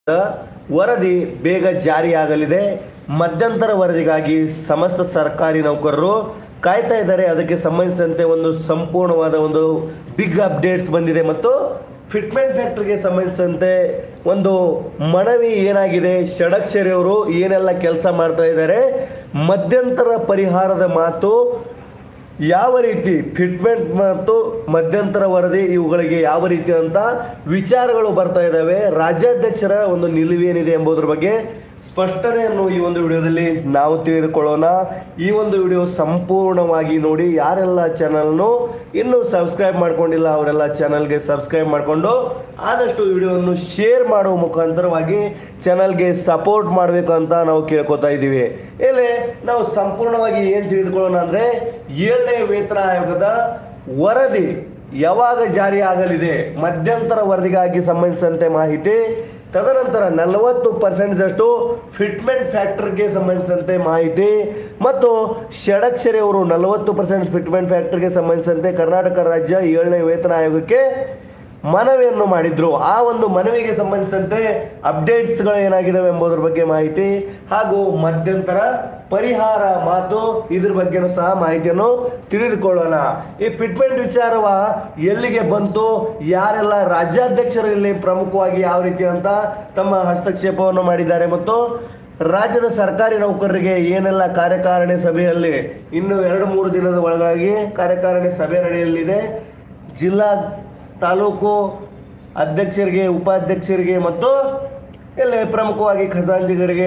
ವರದಿ ಬೇಗ ಜಾರಿಯಾಗಲಿದೆ ಮಧ್ಯಂತರ ವರದಿಗಾಗಿ ಸಮಸ್ತ ಸರ್ಕಾರಿ ನೌಕರರು ಕಾಯ್ತಾ ಇದ್ದಾರೆ ಅದಕ್ಕೆ ಸಂಬಂಧಿಸಿದಂತೆ ಒಂದು ಸಂಪೂರ್ಣವಾದ ಒಂದು ಬಿಗ್ ಅಪ್ಡೇಟ್ಸ್ ಬಂದಿದೆ ಮತ್ತು ಫಿಟ್ಮೆಂಟ್ ಫ್ಯಾಕ್ಟ್ರಿಗೆ ಸಂಬಂಧಿಸಿದಂತೆ ಒಂದು ಮನವಿ ಏನಾಗಿದೆ ಷಡಕ್ಷರಿ ಅವರು ಏನೆಲ್ಲ ಕೆಲಸ ಮಾಡ್ತಾ ಇದ್ದಾರೆ ಮಧ್ಯಂತರ ಪರಿಹಾರದ ಮಾತು ಯಾವ ರೀತಿ ಫಿಟ್ಮೆಂಟ್ ಮತ್ತು ಮಧ್ಯಂತರ ವರದಿ ಇವುಗಳಿಗೆ ಯಾವ ರೀತಿಯಾದಂಥ ವಿಚಾರಗಳು ಬರ್ತಾ ಇದ್ದಾವೆ ರಾಜ್ಯಾಧ್ಯಕ್ಷರ ಒಂದು ನಿಲುವೇನಿದೆ ಎಂಬುದರ ಬಗ್ಗೆ ಸ್ಪಷ್ಟನೆಯನ್ನು ಈ ಒಂದು ವಿಡಿಯೋದಲ್ಲಿ ನಾವು ತಿಳಿದುಕೊಳ್ಳೋಣ ಈ ಒಂದು ವಿಡಿಯೋ ಸಂಪೂರ್ಣವಾಗಿ ನೋಡಿ ಯಾರೆಲ್ಲ ಚಾನಲ್ನು ಇನ್ನೂ ಸಬ್ಸ್ಕ್ರೈಬ್ ಮಾಡ್ಕೊಂಡಿಲ್ಲ ಅವರೆಲ್ಲ ಚಾನಲ್ಗೆ ಸಬ್ಸ್ಕ್ರೈಬ್ ಮಾಡಿಕೊಂಡು ಆದಷ್ಟು ವಿಡಿಯೋವನ್ನು ಶೇರ್ ಮಾಡುವ ಮುಖಾಂತರವಾಗಿ ಚಾನಲ್ಗೆ ಸಪೋರ್ಟ್ ಮಾಡಬೇಕು ಅಂತ ನಾವು ಕೇಳ್ಕೊತಾ ಇದ್ದೀವಿ ಇಲ್ಲಿ ನಾವು ಸಂಪೂರ್ಣವಾಗಿ ಏನು ತಿಳಿದುಕೊಳ್ಳೋಣ ಅಂದರೆ ಏಳನೇ ವೇತನ ಆಯೋಗದ ವರದಿ ಯಾವಾಗ ಜಾರಿ ಆಗಲಿದೆ ಮಧ್ಯಂತರ ವರದಿಗಾಗಿ ಸಂಬಂಧಿಸಿದಂತೆ ಮಾಹಿತಿ ತದನಂತರ ನಲವತ್ತು ಪರ್ಸೆಂಟ್ದಷ್ಟು ಫಿಟ್ಮೆಂಟ್ ಫ್ಯಾಕ್ಟರ್ಗೆ ಸಂಬಂಧಿಸಿದಂತೆ ಮಾಹಿತಿ ಮತ್ತು ಷಡಕ್ಷರಿ ಅವರು ನಲವತ್ತು ಪರ್ಸೆಂಟ್ ಫಿಟ್ಮೆಂಟ್ ಫ್ಯಾಕ್ಟರ್ಗೆ ಸಂಬಂಧಿಸಿದಂತೆ ಕರ್ನಾಟಕ ರಾಜ್ಯ ಏಳನೇ ವೇತನ ಆಯೋಗಕ್ಕೆ ಮನವಿಯನ್ನು ಮಾಡಿದ್ರು ಆ ಒಂದು ಮನವಿಗೆ ಸಂಬಂಧಿಸಿದಂತೆ ಅಪ್ಡೇಟ್ಸ್ಗಳು ಏನಾಗಿದ್ದಾವೆ ಎಂಬುದರ ಬಗ್ಗೆ ಮಾಹಿತಿ ಹಾಗೂ ಮಧ್ಯಂತರ ಪರಿಹಾರ ಮಾತು ಇದ್ರ ಬಗ್ಗೆನೂ ಸಹ ಮಾಹಿತಿಯನ್ನು ತಿಳಿದುಕೊಳ್ಳೋಣ ಈ ಫಿಟ್ಮೆಂಟ್ ವಿಚಾರವ ಎಲ್ಲಿಗೆ ಬಂತು ಯಾರೆಲ್ಲ ರಾಜ್ಯಾಧ್ಯಕ್ಷರು ಇಲ್ಲಿ ಪ್ರಮುಖವಾಗಿ ಯಾವ ರೀತಿ ಅಂತ ತಮ್ಮ ಹಸ್ತಕ್ಷೇಪವನ್ನು ಮಾಡಿದ್ದಾರೆ ಮತ್ತು ರಾಜ್ಯದ ಸರ್ಕಾರಿ ನೌಕರರಿಗೆ ಏನೆಲ್ಲ ಕಾರ್ಯಕಾರಿಣಿ ಸಭೆಯಲ್ಲಿ ಇನ್ನು ಎರಡು ಮೂರು ದಿನದ ಒಳಗಾಗಿ ಕಾರ್ಯಕಾರಿಣಿ ಸಭೆ ನಡೆಯಲಿದೆ ಜಿಲ್ಲಾ ತಾಲೂಕು ಅಧ್ಯಕ್ಷರಿಗೆ ಉಪಾಧ್ಯಕ್ಷರಿಗೆ ಮತ್ತು ಎಲ್ಲ ಪ್ರಮುಖವಾಗಿ ಖಜಾಂಚಿಗರಿಗೆ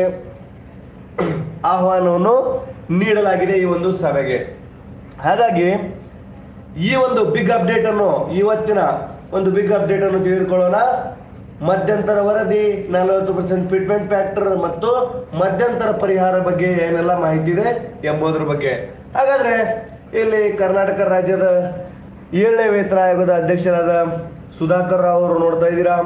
ಆಹ್ವಾನವನ್ನು ನೀಡಲಾಗಿದೆ ಈ ಒಂದು ಸಭೆಗೆ ಹಾಗಾಗಿ ಈ ಒಂದು ಬಿಗ್ ಅಪ್ಡೇಟ್ ಅನ್ನು ಇವತ್ತಿನ ಒಂದು ಬಿಗ್ ಅಪ್ಡೇಟ್ ಅನ್ನು ತಿಳಿದುಕೊಳ್ಳೋಣ ಮಧ್ಯಂತರ ವರದಿ ನಲವತ್ತು ಪರ್ಸೆಂಟ್ ಫಿಟ್ಮೆಂಟ್ ಫ್ಯಾಕ್ಟರ್ ಮತ್ತು ಮಧ್ಯಂತರ ಪರಿಹಾರ ಬಗ್ಗೆ ಏನೆಲ್ಲ ಮಾಹಿತಿ ಇದೆ ಎಂಬುದರ ಬಗ್ಗೆ ಹಾಗಾದ್ರೆ ಇಲ್ಲಿ ಕರ್ನಾಟಕ ರಾಜ್ಯದ ಏಳನೇ ವೇತನ ಆಯೋಗದ ಅಧ್ಯಕ್ಷರಾದ ಸುಧಾಕರ್ ರಾವ್ ಅವರು ನೋಡ್ತಾ ಇದ್ದೀರಾ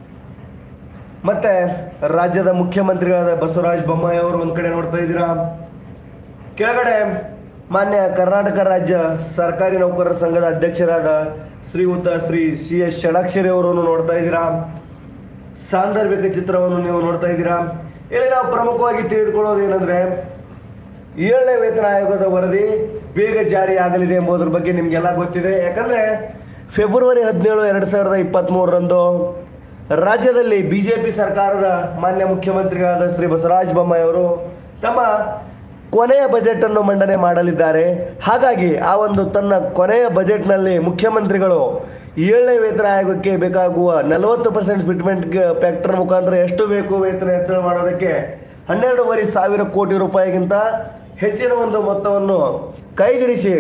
ಮತ್ತೆ ರಾಜ್ಯದ ಮುಖ್ಯಮಂತ್ರಿಗಳಾದ ಬಸವರಾಜ ಬೊಮ್ಮಾಯಿ ಅವರು ಒಂದ್ ಕಡೆ ನೋಡ್ತಾ ಇದ್ದೀರಾ ಕೆಳಗಡೆ ಮಾನ್ಯ ಕರ್ನಾಟಕ ರಾಜ್ಯ ಸರ್ಕಾರಿ ನೌಕರರ ಸಂಘದ ಅಧ್ಯಕ್ಷರಾದ ಶ್ರೀಯುತ ಶ್ರೀ ಸಿ ಎಸ್ ಷಡಾಕ್ಷರಿ ಅವರನ್ನು ನೋಡ್ತಾ ಇದ್ದೀರಾ ಸಾಂದರ್ಭಿಕ ಚಿತ್ರವನ್ನು ನೀವು ನೋಡ್ತಾ ಇದ್ದೀರಾ ಇಲ್ಲಿ ನಾವು ಪ್ರಮುಖವಾಗಿ ತಿಳಿದುಕೊಳ್ಳೋದು ಏನಂದ್ರೆ ಏಳನೇ ವೇತನ ಆಯೋಗದ ವರದಿ ಬೇಗ ಜಾರಿ ಆಗಲಿದೆ ಎಂಬುದರ ಬಗ್ಗೆ ನಿಮಗೆಲ್ಲ ಗೊತ್ತಿದೆ ಯಾಕಂದ್ರೆ ಫೆಬ್ರವರಿ ಹದಿನೇಳು ಎರಡು ಸಾವಿರದ ಇಪ್ಪತ್ತ್ಮೂರರಂದು ರಾಜ್ಯದಲ್ಲಿ ಬಿಜೆಪಿ ಸರ್ಕಾರದ ಮಾನ್ಯ ಮುಖ್ಯಮಂತ್ರಿಗಳಾದ ಶ್ರೀ ಬಸವರಾಜ ಬೊಮ್ಮಾಯಿ ಅವರು ತಮ್ಮ ಕೊನೆಯ ಬಜೆಟ್ ಅನ್ನು ಮಂಡನೆ ಮಾಡಲಿದ್ದಾರೆ ಹಾಗಾಗಿ ಆ ಒಂದು ತನ್ನ ಕೊನೆಯ ಬಜೆಟ್ನಲ್ಲಿ ಮುಖ್ಯಮಂತ್ರಿಗಳು ಏಳನೇ ವೇತನ ಆಯೋಗಕ್ಕೆ ಬೇಕಾಗುವ ನಲವತ್ತು ಪರ್ಸೆಂಟ್ ಫಿಟ್ಮೆಂಟ್ ಫ್ಯಾಕ್ಟರ್ ಮುಖಾಂತರ ಎಷ್ಟು ಬೇಕು ವೇತನ ಹೆಚ್ಚಳ ಮಾಡೋದಕ್ಕೆ ಹನ್ನೆರಡೂವರೆ ಸಾವಿರ ಕೋಟಿ ರೂಪಾಯಿಗಿಂತ ಹೆಚ್ಚಿನ ಒಂದು ಮೊತ್ತವನ್ನು ಕೈದಿರಿಸಿ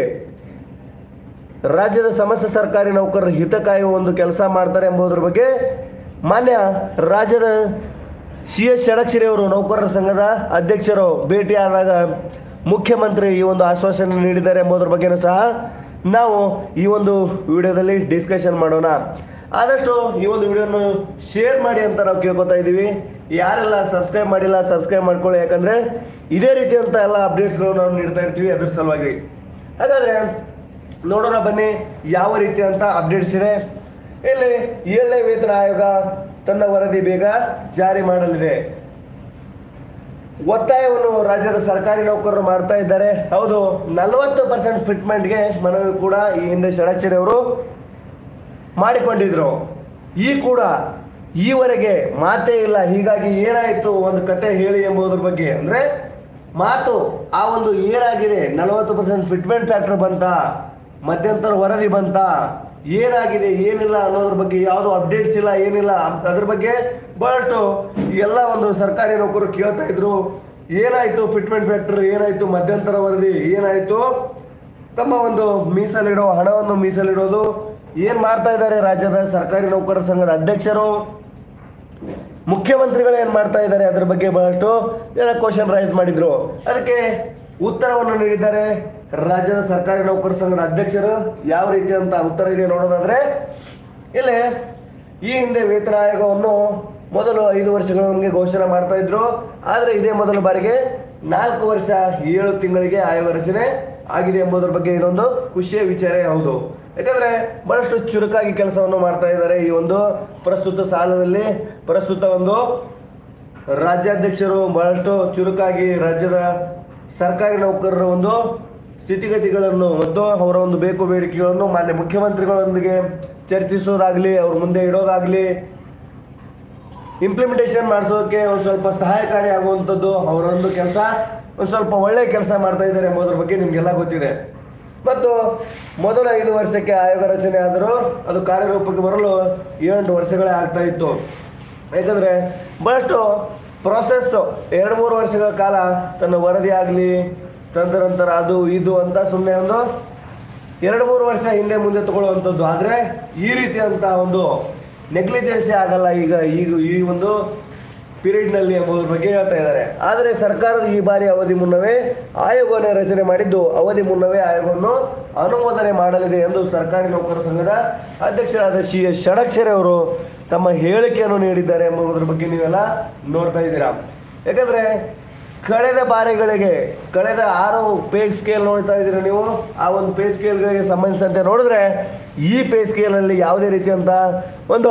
ರಾಜ್ಯದ ಸಮಸ್ತ ಸರ್ಕಾರಿ ನೌಕರರ ಹಿತ ಕಾಯುವ ಒಂದು ಕೆಲಸ ಮಾಡ್ತಾರೆ ಎಂಬುದರ ಬಗ್ಗೆ ಮಾನ್ಯ ರಾಜ್ಯದ ಸಿ ಎಸ್ ಷಡಕ್ಷರಿ ಅವರು ನೌಕರರ ಸಂಘದ ಅಧ್ಯಕ್ಷರು ಭೇಟಿಯಾದಾಗ ಮುಖ್ಯಮಂತ್ರಿ ಈ ಒಂದು ಆಶ್ವಾಸನೆ ನೀಡಿದ್ದಾರೆ ಎಂಬುದರ ಬಗ್ಗೆನೂ ಸಹ ನಾವು ಈ ಒಂದು ವಿಡಿಯೋದಲ್ಲಿ ಡಿಸ್ಕಷನ್ ಮಾಡೋಣ ಆದಷ್ಟು ಈ ಒಂದು ವಿಡಿಯೋನು ಶೇರ್ ಮಾಡಿ ಅಂತ ನಾವು ಕೇಳ್ಕೊತಾ ಇದ್ದೀವಿ ಯಾರೆಲ್ಲ ಸಬ್ಸ್ಕ್ರೈಬ್ ಮಾಡಿಲ್ಲ ಸಬ್ಸ್ಕ್ರೈಬ್ ಮಾಡ್ಕೊಳ್ಳಿ ಯಾಕಂದ್ರೆ ಇದೇ ರೀತಿಯಂತ ಎಲ್ಲ ಅಪ್ಡೇಟ್ಸ್ಗಳು ನಾವು ನೀಡ್ತಾ ಇರ್ತೀವಿ ಅದ್ರ ಸಲುವಾಗಿ ಹಾಗಾದ್ರೆ ನೋಡೋಣ ಬನ್ನಿ ಯಾವ ರೀತಿಯಂತ ಅಪ್ಡೇಟ್ಸ್ ಇದೆ ಇಲ್ಲಿ ಏಳನೇ ವೇತನ ಆಯೋಗ ತನ್ನ ವರದಿ ಬೇಗ ಜಾರಿ ಮಾಡಲಿದೆ ಒತ್ತಾಯವನ್ನು ರಾಜ್ಯದ ಸರ್ಕಾರಿ ನೌಕರರು ಮಾಡ್ತಾ ಇದ್ದಾರೆ ಹೌದು ನಲವತ್ತು ಪರ್ಸೆಂಟ್ ಫಿಟ್ಮೆಂಟ್ಗೆ ಮನವಿ ಕೂಡ ಈ ಹಿಂದೆ ಷಡಕ್ಷರಿ ಅವರು ಮಾಡಿಕೊಂಡಿದ್ರು ಈ ಕೂಡ ಈವರೆಗೆ ಮಾತೇ ಇಲ್ಲ ಹೀಗಾಗಿ ಏನಾಯಿತು ಒಂದು ಕತೆ ಹೇಳಿ ಎಂಬುದರ ಬಗ್ಗೆ ಅಂದ್ರೆ ಮಾತು ಆ ಒಂದು ಏನಾಗಿದೆ ನಲವತ್ತು ಪರ್ಸೆಂಟ್ ಫಿಟ್ಮೆಂಟ್ ಫ್ಯಾಕ್ಟರ್ ಬಂತ ಮಧ್ಯಂತರ ವರದಿ ಬಂತ ಏನಾಗಿದೆ ಏನಿಲ್ಲ ಅನ್ನೋದ್ರ ಬಗ್ಗೆ ಯಾವುದು ಅಪ್ಡೇಟ್ಸ್ ಇಲ್ಲ ಏನಿಲ್ಲ ಅಂತ- ಅದ್ರ ಬಗ್ಗೆ ಬಹಳಷ್ಟು ಎಲ್ಲ ಒಂದು ಸರ್ಕಾರಿ ನೌಕರರು ಕೇಳ್ತಾ ಇದ್ರು ಏನಾಯ್ತು ಫಿಟ್ಮೆಂಟ್ ಫ್ಯಾಕ್ಟರ್ ಏನಾಯ್ತು ಮಧ್ಯಂತರ ವರದಿ ಏನಾಯ್ತು ತಮ್ಮ ಒಂದು ಮೀಸಲಿಡೋ ಹಣವನ್ನು ಮೀಸಲಿಡೋದು ಏನ್ ಮಾಡ್ತಾ ಇದ್ದಾರೆ ರಾಜ್ಯದ ಸರ್ಕಾರಿ ನೌಕರರ ಸಂಘದ ಅಧ್ಯಕ್ಷರು ಮುಖ್ಯಮಂತ್ರಿಗಳು ಏನ್ ಮಾಡ್ತಾ ಇದ್ದಾರೆ ಅದ್ರ ಬಗ್ಗೆ ಬಹಳಷ್ಟು ಜನ ಕ್ವಶನ್ ರೈಸ್ ಮಾಡಿದ್ರು ಅದಕ್ಕೆ ಉತ್ತರವನ್ನು ನೀಡಿದ್ದಾರೆ ರಾಜ್ಯದ ಸರ್ಕಾರಿ ನೌಕರರ ಸಂಘದ ಅಧ್ಯಕ್ಷರು ಯಾವ ರೀತಿ ಅಂತ ಉತ್ತರ ಇದೆ ನೋಡೋದಾದ್ರೆ ಇಲ್ಲಿ ಈ ಹಿಂದೆ ವೇತನ ಆಯೋಗವನ್ನು ಮೊದಲು ಐದು ವರ್ಷಗಳಿಗೆ ಘೋಷಣೆ ಮಾಡ್ತಾ ಇದ್ರು ಆದ್ರೆ ಇದೇ ಮೊದಲ ಬಾರಿಗೆ ನಾಲ್ಕು ವರ್ಷ ಏಳು ತಿಂಗಳಿಗೆ ಆಯೋಗ ರಚನೆ ಆಗಿದೆ ಎಂಬುದರ ಬಗ್ಗೆ ಇದೊಂದು ಖುಷಿಯ ವಿಚಾರ ಹೌದು ಯಾಕಂದ್ರೆ ಬಹಳಷ್ಟು ಚುರುಕಾಗಿ ಕೆಲಸವನ್ನು ಮಾಡ್ತಾ ಇದ್ದಾರೆ ಈ ಒಂದು ಪ್ರಸ್ತುತ ಸಾಲದಲ್ಲಿ ಪ್ರಸ್ತುತ ಒಂದು ರಾಜ್ಯಾಧ್ಯಕ್ಷರು ಬಹಳಷ್ಟು ಚುರುಕಾಗಿ ರಾಜ್ಯದ ಸರ್ಕಾರಿ ನೌಕರರ ಒಂದು ಸ್ಥಿತಿಗತಿಗಳನ್ನು ಮತ್ತು ಅವರ ಒಂದು ಬೇಕು ಬೇಡಿಕೆಗಳನ್ನು ಮಾನ್ಯ ಮುಖ್ಯಮಂತ್ರಿಗಳೊಂದಿಗೆ ಚರ್ಚಿಸೋದಾಗ್ಲಿ ಅವ್ರ ಮುಂದೆ ಇಡೋದಾಗ್ಲಿ ಇಂಪ್ಲಿಮೆಂಟೇಷನ್ ಮಾಡಿಸೋಕೆ ಒಂದು ಸ್ವಲ್ಪ ಸಹಾಯಕಾರಿ ಆಗುವಂಥದ್ದು ಅವರ ಒಂದು ಕೆಲಸ ಒಂದು ಸ್ವಲ್ಪ ಒಳ್ಳೆ ಕೆಲಸ ಮಾಡ್ತಾ ಇದ್ದಾರೆ ಎಂಬುದರ ಬಗ್ಗೆ ನಿಮಗೆಲ್ಲ ಗೊತ್ತಿದೆ ಮತ್ತು ಮೊದಲ ಐದು ವರ್ಷಕ್ಕೆ ಆಯೋಗ ರಚನೆ ಆದರೂ ಅದು ಕಾರ್ಯರೂಪಕ್ಕೆ ಬರಲು ಏಳೆಂಟು ವರ್ಷಗಳೇ ಆಗ್ತಾ ಇತ್ತು ಯಾಕಂದರೆ ಬಹಳಷ್ಟು ಪ್ರಾಸೆಸ್ ಎರಡು ಮೂರು ವರ್ಷಗಳ ಕಾಲ ತನ್ನ ವರದಿ ಆಗಲಿ ತದನಂತರ ಅದು ಇದು ಅಂತ ಸುಮ್ಮನೆ ಒಂದು ಎರಡು ಮೂರು ವರ್ಷ ಹಿಂದೆ ಮುಂದೆ ತಗೊಳ್ಳುವಂಥದ್ದು ಆದರೆ ಈ ರೀತಿಯಂಥ ಒಂದು ನೆಗ್ಲಿಜೆನ್ಸಿ ಆಗಲ್ಲ ಈಗ ಈಗ ಈ ಒಂದು ಪೀರಿಯಡ್ನಲ್ಲಿ ಎಂಬುದರ ಬಗ್ಗೆ ಹೇಳ್ತಾ ಇದ್ದಾರೆ ಆದರೆ ಸರ್ಕಾರದ ಈ ಬಾರಿ ಅವಧಿ ಮುನ್ನವೇ ಆಯೋಗವನ್ನು ರಚನೆ ಮಾಡಿದ್ದು ಅವಧಿ ಮುನ್ನವೇ ಆಯೋಗವನ್ನು ಅನುಮೋದನೆ ಮಾಡಲಿದೆ ಎಂದು ಸರ್ಕಾರಿ ನೌಕರ ಸಂಘದ ಅಧ್ಯಕ್ಷರಾದ ಸಿ ಎಸ್ ಷಡಕ್ಷರಿ ಅವರು ತಮ್ಮ ಹೇಳಿಕೆಯನ್ನು ನೀಡಿದ್ದಾರೆ ಎಂಬುದರ ಬಗ್ಗೆ ನೀವೆಲ್ಲ ನೋಡ್ತಾ ಇದ್ದೀರಾ ಯಾಕಂದ್ರೆ ಕಳೆದ ಬಾರಿಗಳಿಗೆ ಕಳೆದ ಆರು ಪೇ ಸ್ಕೇಲ್ ನೋಡ್ತಾ ಇದ್ದೀರಾ ನೀವು ಆ ಒಂದು ಪೇ ಸ್ಕೇಲ್ಗಳಿಗೆ ಸಂಬಂಧಿಸಿದಂತೆ ನೋಡಿದ್ರೆ ಈ ಪೇ ಸ್ಕೇಲಲ್ಲಿ ಯಾವುದೇ ರೀತಿಯಂಥ ಒಂದು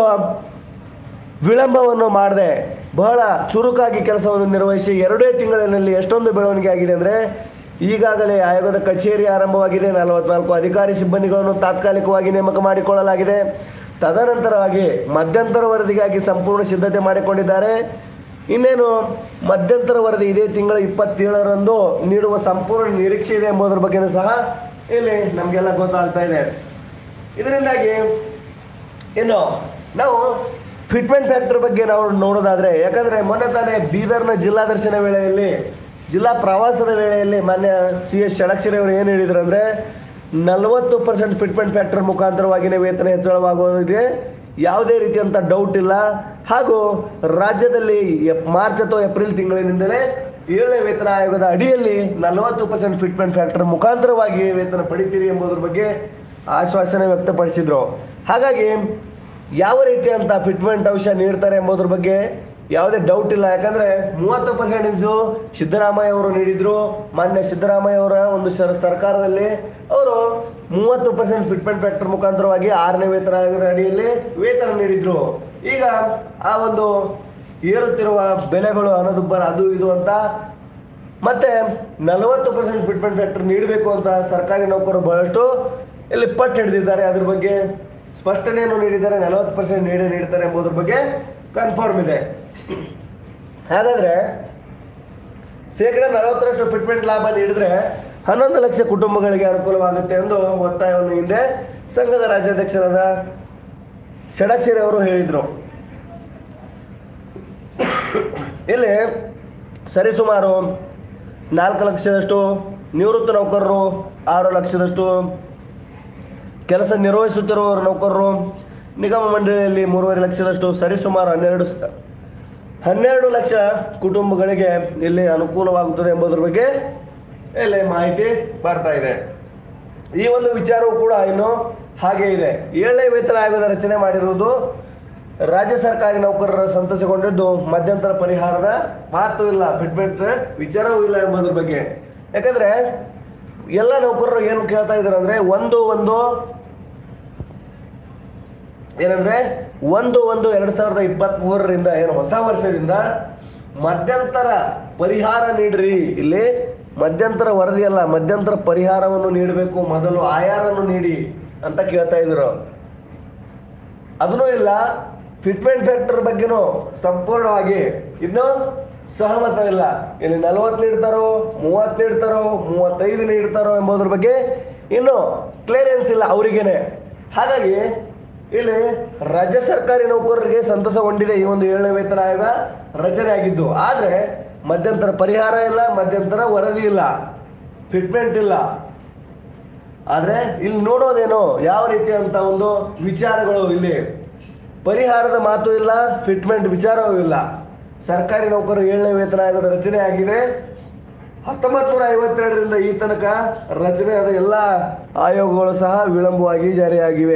ವಿಳಂಬವನ್ನು ಮಾಡದೆ ಬಹಳ ಚುರುಕಾಗಿ ಕೆಲಸವನ್ನು ನಿರ್ವಹಿಸಿ ಎರಡೇ ತಿಂಗಳಿನಲ್ಲಿ ಎಷ್ಟೊಂದು ಬೆಳವಣಿಗೆ ಆಗಿದೆ ಅಂದರೆ ಈಗಾಗಲೇ ಆಯೋಗದ ಕಚೇರಿ ಆರಂಭವಾಗಿದೆ ನಲವತ್ನಾಲ್ಕು ಅಧಿಕಾರಿ ಸಿಬ್ಬಂದಿಗಳನ್ನು ತಾತ್ಕಾಲಿಕವಾಗಿ ನೇಮಕ ಮಾಡಿಕೊಳ್ಳಲಾಗಿದೆ ತದನಂತರವಾಗಿ ಮಧ್ಯಂತರ ವರದಿಗಾಗಿ ಸಂಪೂರ್ಣ ಸಿದ್ಧತೆ ಮಾಡಿಕೊಂಡಿದ್ದಾರೆ ಇನ್ನೇನು ಮಧ್ಯಂತರ ವರದಿ ಇದೇ ತಿಂಗಳ ಇಪ್ಪತ್ತೇಳರಂದು ನೀಡುವ ಸಂಪೂರ್ಣ ನಿರೀಕ್ಷೆ ಇದೆ ಎಂಬುದರ ಬಗ್ಗೆನೂ ಸಹ ಇಲ್ಲಿ ನಮಗೆಲ್ಲ ಗೊತ್ತಾಗ್ತಾ ಇದೆ ಇದರಿಂದಾಗಿ ಇನ್ನು ನಾವು ಫಿಟ್ಮೆಂಟ್ ಫ್ಯಾಕ್ಟರ್ ಬಗ್ಗೆ ನಾವು ನೋಡೋದಾದ್ರೆ ಯಾಕಂದ್ರೆ ಮೊನ್ನೆ ತಾನೇ ಬೀದರ್ನ ಜಿಲ್ಲಾ ದರ್ಶನ ವೇಳೆಯಲ್ಲಿ ಜಿಲ್ಲಾ ಪ್ರವಾಸದ ವೇಳೆಯಲ್ಲಿ ಮಾನ್ಯ ಸಿ ಎಸ್ ಷಡಕ್ಷರಿ ಅವರು ಏನು ಹೇಳಿದ್ರು ಅಂದ್ರೆ ನಲವತ್ತು ಪರ್ಸೆಂಟ್ ಫಿಟ್ಮೆಂಟ್ ಫ್ಯಾಕ್ಟರ್ ಮುಖಾಂತರವಾಗಿಯೇ ವೇತನ ಹೆಚ್ಚಳವಾಗೋದಿದೆ ಯಾವುದೇ ರೀತಿಯಂಥ ಡೌಟ್ ಇಲ್ಲ ಹಾಗೂ ರಾಜ್ಯದಲ್ಲಿ ಎಪ್- ಮಾರ್ಚ್ ಅಥವಾ ಏಪ್ರಿಲ್ ತಿಂಗಳಿನಿಂದಲೇ ಏಳನೇ ವೇತನ ಆಯೋಗದ ಅಡಿಯಲ್ಲಿ ನಲವತ್ತು ಪರ್ಸೆಂಟ್ ಫಿಟ್ಮೆಂಟ್ ಫ್ಯಾಕ್ಟರ್ ಮುಖಾಂತರವಾಗಿ ವೇತನ ಪಡಿತೀರಿ ಎಂಬುದರ ಬಗ್ಗೆ ಆಶ್ವಾಸನೆ ವ್ಯಕ್ತಪಡಿಸಿದ್ರು ಹಾಗಾಗಿ ಯಾವ ರೀತಿಯಂತ ಫಿಟ್ಮೆಂಟ್ ಅಂಶ ನೀಡ್ತಾರೆ ಎಂಬುದ್ರ ಬಗ್ಗೆ ಯಾವುದೇ ಡೌಟ್ ಇಲ್ಲ ಯಾಕಂದ್ರೆ ಮೂವತ್ತು ಪರ್ಸೆಂಟೇಜು ಸಿದ್ದರಾಮಯ್ಯ ಅವರು ನೀಡಿದ್ರು ಮಾನ್ಯ ಸಿದ್ದರಾಮಯ್ಯ ಅವರ ಒಂದು ಸರ್- ಸರ್ಕಾರದಲ್ಲಿ ಅವರು ಮೂವತ್ತು ಪರ್ಸೆಂಟ್ ಫಿಟ್ಮೆಂಟ್ ಫ್ಯಾಕ್ಟರ್ ಮುಖಾಂತರವಾಗಿ ಆರನೇ ವೇತನ ಆಯೋಗದ ಅಡಿಯಲ್ಲಿ ವೇತನ ನೀಡಿದ್ರು ಈಗ ಆ ಒಂದು ಏರುತ್ತಿರುವ ಬೆಲೆಗಳು ಹಣದುಬ್ಬರ ಅದು ಇದು ಅಂತ ಮತ್ತೆ ನಲವತ್ತು ಪರ್ಸೆಂಟ್ ಫಿಟ್ಮೆಂಟ್ ಫ್ಯಾಕ್ಟರ್ ನೀಡಬೇಕು ಅಂತ ಸರ್ಕಾರಿ ನೌಕರರು ಬಹಳಷ್ಟು ಇಲ್ಲಿ ಪಟ್ಟು ಹಿಡಿದಿದ್ದಾರೆ ಅದ್ರ ಬಗ್ಗೆ ಸ್ಪಷ್ಟನೆಯನ್ನು ನೀಡಿದ್ದಾರೆ ನಲವತ್ತು ಪರ್ಸೆಂಟ್ ನೀಡೇ ನೀಡ್ತಾರೆ ಎಂಬುದ್ರ ಬಗ್ಗೆ ಕನ್ಫರ್ಮ್ ಇದೆ ಹಾಗಾದ್ರೆ ಶೇಕಡ ನಲವತ್ತರಷ್ಟು ಫಿಟ್ಮೆಂಟ್ ಲಾಭ ನೀಡಿದ್ರೆ ಹನ್ನೊಂದು ಲಕ್ಷ ಕುಟುಂಬಗಳಿಗೆ ಅನುಕೂಲವಾಗುತ್ತೆ ಎಂದು ಒತ್ತಾಯವನ್ನು ಹಿಂದೆ ಸಂಘದ ರಾಜ್ಯಾಧ್ಯಕ್ಷರಾದ ಷಡಕ್ಷರಿ ಅವರು ಹೇಳಿದರು ಇಲ್ಲಿ ಸರಿಸುಮಾರು ನಾಲ್ಕು ಲಕ್ಷದಷ್ಟು ನಿವೃತ್ತ ನೌಕರರು ಆರು ಲಕ್ಷದಷ್ಟು ಕೆಲಸ ನಿರ್ವಹಿಸುತ್ತಿರುವ ನೌಕರರು ನಿಗಮ ಮಂಡಳಿಯಲ್ಲಿ ಮೂರುವರೆ ಲಕ್ಷದಷ್ಟು ಸರಿಸುಮಾರು ಹನ್ನೆರಡು ಸ- ಹನ್ನೆರಡು ಲಕ್ಷ ಕುಟುಂಬಗಳಿಗೆ ಇಲ್ಲಿ ಅನುಕೂಲವಾಗುತ್ತದೆ ಎಂಬುದರ ಬಗ್ಗೆ ಇಲ್ಲಿ ಮಾಹಿತಿ ಬರ್ತಾ ಇದೆ ಈ ಒಂದು ವಿಚಾರವು ಕೂಡ ಇನ್ನು ಹಾಗೆ ಇದೆ ಏಳನೇ ವೇತನ ಆಯೋಗದ ರಚನೆ ಮಾಡಿರುವುದು ರಾಜ್ಯ ಸರ್ಕಾರಿ ನೌಕರರ ಸಂತಸಗೊಂಡಿದ್ದು ಮಧ್ಯಂತರ ಪರಿಹಾರದ ಮಾತು ಇಲ್ಲ ಫಿಟ್ಮೆಂಟ್ ವಿಚಾರವೂ ಇಲ್ಲ ಎಂಬುದ್ರ ಬಗ್ಗೆ ಯಾಕಂದ್ರೆ ಎಲ್ಲ ನೌಕರರು ಏನು ಕೇಳ್ತಾ ಇದ್ದಾರೆ ಅಂದ್ರೆ ಒಂದು ಒಂದು ಏನಂದ್ರೆ ಒಂದು ಒಂದು ಎರಡ್ ಸಾವಿರದ ಇಪ್ಪತ್ತ್ ಮೂರರಿಂದ ಏನು ಹೊಸ ವರ್ಷದಿಂದ ಮಧ್ಯಂತರ ಪರಿಹಾರ ನೀಡ್ರಿ ಇಲ್ಲಿ ಮಧ್ಯಂತರ ವರದಿ ಅಲ್ಲ ಮಧ್ಯಂತರ ಪರಿಹಾರವನ್ನು ನೀಡಬೇಕು ಮೊದಲು ಆಯಾರನ್ನು ನೀಡಿ ಅಂತ ಕೇಳ್ತಾ ಇದ್ರು ಅದನ್ನೂ ಇಲ್ಲ ಫಿಟ್ಮೆಂಟ್ ಫ್ಯಾಕ್ಟರ್ ಬಗ್ಗೆನೂ ಸಂಪೂರ್ಣವಾಗಿ ಇನ್ನು ಸಹಮತ ಇಲ್ಲ ಇಲ್ಲಿ ನಲವತ್ತು ನೀಡ್ತಾರೋ ಮೂವತ್ತು ನೀಡ್ತಾರೋ ಮೂವತ್ತೈದು ನೀಡ್ತಾರೋ ಎಂಬುದ್ರ ಬಗ್ಗೆ ಇನ್ನು ಕ್ಲಿಯರೆನ್ಸ್ ಇಲ್ಲ ಅವರಿಗೇನೆ ಹಾಗಾಗಿ ಇಲ್ಲಿ ರಾಜ್ಯ ಸರ್ಕಾರಿ ನೌಕರರಿಗೆ ಸಂತಸಗೊಂಡಿದೆ ಈ ಒಂದು ಏಳನೇ ವೇತನ ಆಯೋಗ ರಚನೆ ಆಗಿದ್ದು ಆದ್ರೆ ಮಧ್ಯಂತರ ಪರಿಹಾರ ಇಲ್ಲ ಮಧ್ಯಂತರ ವರದಿ ಇಲ್ಲ ಫಿಟ್ಮೆಂಟ್ ಇಲ್ಲ ಆದ್ರೆ ಇಲ್ಲಿ ನೋಡೋದೇನು ಯಾವ ರೀತಿಯಂತ ಒಂದು ವಿಚಾರಗಳು ಇಲ್ಲಿ ಪರಿಹಾರದ ಮಾತು ಇಲ್ಲ ಫಿಟ್ಮೆಂಟ್ ವಿಚಾರವೂ ಇಲ್ಲ ಸರ್ಕಾರಿ ನೌಕರರು ಏಳನೇ ವೇತನ ಆಯೋಗದ ರಚನೆ ಆಗಿದೆ ಹತ್ತೊಂಬತ್ತು ನೂರ ಐವತ್ತೆರಡರಿಂದ ಈ ತನಕ ರಚನೆಯಾದ ಎಲ್ಲ ಆಯೋಗಗಳು ಸಹ ವಿಳಂಬವಾಗಿ ಜಾರಿಯಾಗಿವೆ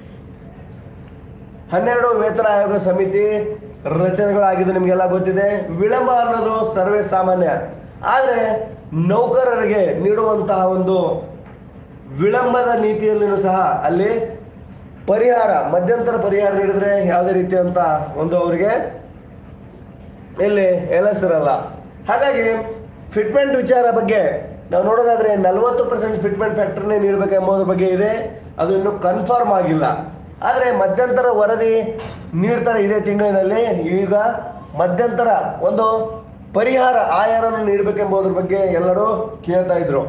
ಹನ್ನೆರಡು ವೇತನ ಆಯೋಗ ಸಮಿತಿ ರಚನೆಗಳಾಗಿದ್ದು ನಿಮಗೆಲ್ಲ ಗೊತ್ತಿದೆ ವಿಳಂಬ ಅನ್ನೋದು ಸರ್ವೇ ಸಾಮಾನ್ಯ ಆದರೆ ನೌಕರರಿಗೆ ನೀಡುವಂತಹ ಒಂದು ವಿಳಂಬದ ನೀತಿಯಲ್ಲಿನೂ ಸಹ ಅಲ್ಲಿ ಪರಿಹಾರ ಮಧ್ಯಂತರ ಪರಿಹಾರ ನೀಡಿದ್ರೆ ಯಾವುದೇ ರೀತಿಯಂತ ಒಂದು ಅವರಿಗೆ ಇಲ್ಲಿ ಇರಲ್ಲ ಹಾಗಾಗಿ ಫಿಟ್ಮೆಂಟ್ ವಿಚಾರ ಬಗ್ಗೆ ನಾವು ನೋಡೋದಾದ್ರೆ ನಲವತ್ತು ಪರ್ಸೆಂಟ್ ಫಿಟ್ಮೆಂಟ್ ಫ್ಯಾಕ್ಟರ್ನೇ ನೀಡಬೇಕು ಎಂಬುದ್ರ ಬಗ್ಗೆ ಇದೆ ಅದು ಇನ್ನೂ ಕನ್ಫರ್ಮ್ ಆಗಿಲ್ಲ ಆದರೆ ಮಧ್ಯಂತರ ವರದಿ ನೀಡ್ತಾರೆ ಇದೇ ತಿಂಗಳಿನಲ್ಲಿ ಈಗ ಮಧ್ಯಂತರ ಒಂದು ಪರಿಹಾರ ಆಯಾರನ್ನು ನೀಡಬೇಕೆಂಬುದ್ರ ಬಗ್ಗೆ ಎಲ್ಲರೂ ಕೇಳ್ತಾ ಇದ್ರು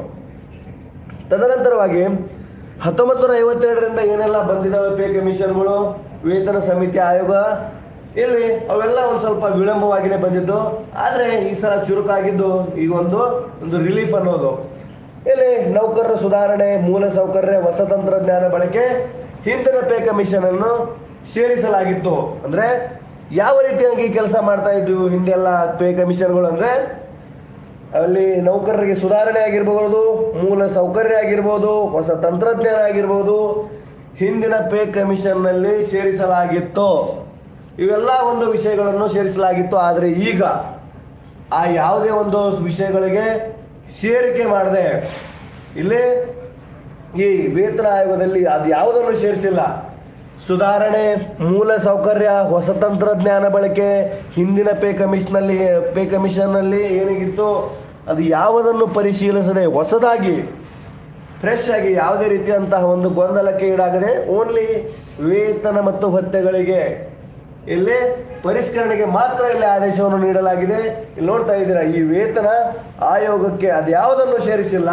ತದನಂತರವಾಗಿ ಹತ್ತೊಂಬತ್ತು ನೂರ ಐವತ್ತೆರಡರಿಂದ ಏನೆಲ್ಲ ಬಂದಿದ್ದಾವೆ ಪೇ ಕಮಿಷನ್ಗಳು ವೇತನ ಸಮಿತಿ ಆಯೋಗ ಇಲ್ಲಿ ಅವೆಲ್ಲ ಒಂದು ಸ್ವಲ್ಪ ವಿಳಂಬವಾಗಿನೇ ಬಂದಿದ್ದು ಆದರೆ ಈ ಸಲ ಚುರುಕಾಗಿದ್ದು ಈಗ ಒಂದು ಒಂದು ರಿಲೀಫ್ ಅನ್ನೋದು ಇಲ್ಲಿ ನೌಕರರ ಸುಧಾರಣೆ ಮೂಲ ಸೌಕರ್ಯ ಹೊಸ ತಂತ್ರಜ್ಞಾನ ಬಳಕೆ ಹಿಂದಿನ ಪೇ ಕಮಿಷನ್ ಅನ್ನು ಸೇರಿಸಲಾಗಿತ್ತು ಅಂದ್ರೆ ಯಾವ ರೀತಿಯಾಗಿ ಕೆಲಸ ಮಾಡ್ತಾ ಇದ್ವು ಹಿಂದೆಲ್ಲ ಪೇ ಕಮಿಷನ್ಗಳು ಅಂದ್ರೆ ಅಲ್ಲಿ ನೌಕರರಿಗೆ ಸುಧಾರಣೆ ಆಗಿರ್ಬೋದು ಮೂಲ ಸೌಕರ್ಯ ಆಗಿರ್ಬೋದು ಹೊಸ ತಂತ್ರಜ್ಞಾನ ಆಗಿರ್ಬೋದು ಹಿಂದಿನ ಪೇ ಕಮಿಷನ್ನಲ್ಲಿ ಸೇರಿಸಲಾಗಿತ್ತು ಇವೆಲ್ಲ ಒಂದು ವಿಷಯಗಳನ್ನು ಸೇರಿಸಲಾಗಿತ್ತು ಆದರೆ ಈಗ ಆ ಯಾವುದೇ ಒಂದು ವಿಷಯಗಳಿಗೆ ಸೇರಿಕೆ ಮಾಡದೆ ಇಲ್ಲಿ ಈ ವೇತನ ಆಯೋಗದಲ್ಲಿ ಅದು ಯಾವುದನ್ನು ಸೇರಿಸಿಲ್ಲ ಸುಧಾರಣೆ ಮೂಲ ಸೌಕರ್ಯ ಹೊಸ ತಂತ್ರಜ್ಞಾನ ಬಳಕೆ ಹಿಂದಿನ ಪೇ ಕಮಿಷನಲ್ಲಿ ಪೇ ಕಮಿಷನ್ನಲ್ಲಿ ಏನಿಗಿತ್ತು ಅದು ಯಾವುದನ್ನು ಪರಿಶೀಲಿಸದೆ ಹೊಸದಾಗಿ ಫ್ರೆಶ್ ಆಗಿ ಯಾವುದೇ ರೀತಿಯಂತಹ ಒಂದು ಗೊಂದಲಕ್ಕೆ ಈಡಾಗದೆ ಓನ್ಲಿ ವೇತನ ಮತ್ತು ಭತ್ಯೆಗಳಿಗೆ ಇಲ್ಲಿ ಪರಿಷ್ಕರಣೆಗೆ ಮಾತ್ರ ಇಲ್ಲಿ ಆದೇಶವನ್ನು ನೀಡಲಾಗಿದೆ ಇಲ್ಲಿ ನೋಡ್ತಾ ಇದ್ದೀರಾ ಈ ವೇತನ ಆಯೋಗಕ್ಕೆ ಅದು ಯಾವುದನ್ನು ಸೇರಿಸಿಲ್ಲ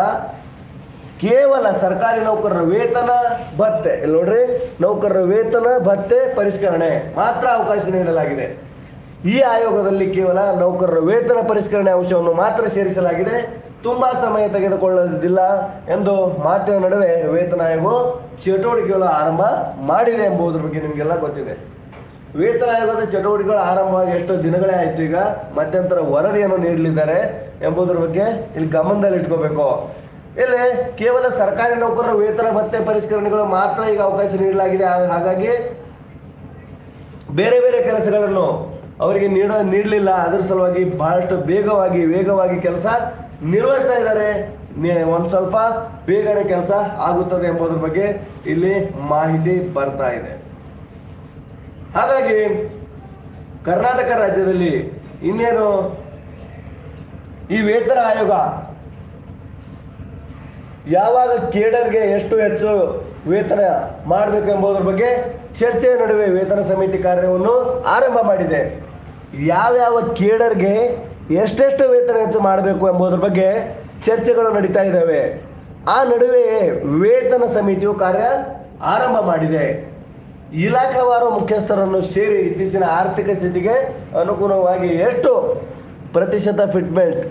ಕೇವಲ ಸರ್ಕಾರಿ ನೌಕರರ ವೇತನ ಭತ್ಯೆ ಇಲ್ಲಿ ನೋಡ್ರಿ ನೌಕರರ ವೇತನ ಭತ್ಯೆ ಪರಿಷ್ಕರಣೆ ಮಾತ್ರ ಅವಕಾಶ ನೀಡಲಾಗಿದೆ ಈ ಆಯೋಗದಲ್ಲಿ ಕೇವಲ ನೌಕರರ ವೇತನ ಪರಿಷ್ಕರಣೆ ಅಂಶವನ್ನು ಮಾತ್ರ ಸೇರಿಸಲಾಗಿದೆ ತುಂಬಾ ಸಮಯ ತೆಗೆದುಕೊಳ್ಳುವುದಿಲ್ಲ ಎಂದು ಮಾತಿನ ನಡುವೆ ವೇತನ ಆಯೋಗ ಚಟುವಟಿಕೆಗಳು ಆರಂಭ ಮಾಡಿದೆ ಎಂಬುದರ ಬಗ್ಗೆ ನಿಮಗೆಲ್ಲ ಗೊತ್ತಿದೆ ವೇತನ ಆಯೋಗದ ಚಟುವಟಿಕೆಗಳು ಆರಂಭವಾಗಿ ಎಷ್ಟು ದಿನಗಳೇ ಆಯ್ತು ಈಗ ಮಧ್ಯಂತರ ವರದಿಯನ್ನು ನೀಡಲಿದ್ದಾರೆ ಎಂಬುದರ ಬಗ್ಗೆ ಇಲ್ಲಿ ಗಮನದಲ್ಲಿ ಇಟ್ಕೋಬೇಕು ಇಲ್ಲಿ ಕೇವಲ ಸರ್ಕಾರಿ ನೌಕರರ ವೇತನ ಭತ್ಯೆ ಪರಿಷ್ಕರಣೆಗಳು ಮಾತ್ರ ಈಗ ಅವಕಾಶ ನೀಡಲಾಗಿದೆ ಹಾ- ಹಾಗಾಗಿ ಬೇರೆ ಬೇರೆ ಕೆಲಸಗಳನ್ನು ಅವರಿಗೆ ನೀಡ ನೀಡಲಿಲ್ಲ ಅದರ ಸಲುವಾಗಿ ಬಹಳಷ್ಟು ಬೇಗವಾಗಿ ವೇಗವಾಗಿ ಕೆಲಸ ನಿರ್ವಹಿಸ್ತಾ ಇದ್ದಾರೆ ನಿ- ಒಂದ್ ಸ್ವಲ್ಪ ಬೇಗನೆ ಕೆಲಸ ಆಗುತ್ತದೆ ಎಂಬುದರ ಬಗ್ಗೆ ಇಲ್ಲಿ ಮಾಹಿತಿ ಬರ್ತಾ ಇದೆ ಹಾಗಾಗಿ ಕರ್ನಾಟಕ ರಾಜ್ಯದಲ್ಲಿ ಇನ್ನೇನು ಈ ವೇತನ ಆಯೋಗ ಯಾವಾಗ ಕೇಡರ್ಗೆ ಎಷ್ಟು ಹೆಚ್ಚು ವೇತನ ಮಾಡಬೇಕು ಎಂಬುದರ ಬಗ್ಗೆ ಚರ್ಚೆಯ ನಡುವೆ ವೇತನ ಸಮಿತಿ ಕಾರ್ಯವನ್ನು ಆರಂಭ ಮಾಡಿದೆ ಯಾವ್ಯಾವ ಕೇಡರ್ಗೆ ಎಷ್ಟೆಷ್ಟು ವೇತನ ಹೆಚ್ಚು ಮಾಡಬೇಕು ಎಂಬುದರ ಬಗ್ಗೆ ಚರ್ಚೆಗಳು ನಡೀತಾ ಇದ್ದಾವೆ ಆ ನಡುವೆ ವೇತನ ಸಮಿತಿಯು ಕಾರ್ಯ ಆರಂಭ ಮಾಡಿದೆ ಇಲಾಖಾವಾರು ಮುಖ್ಯಸ್ಥರನ್ನು ಸೇರಿ ಇತ್ತೀಚಿನ ಆರ್ಥಿಕ ಸ್ಥಿತಿಗೆ ಅನುಗುಣವಾಗಿ ಎಷ್ಟು ಪ್ರತಿಶತ ಫಿಟ್ಮೆಂಟ್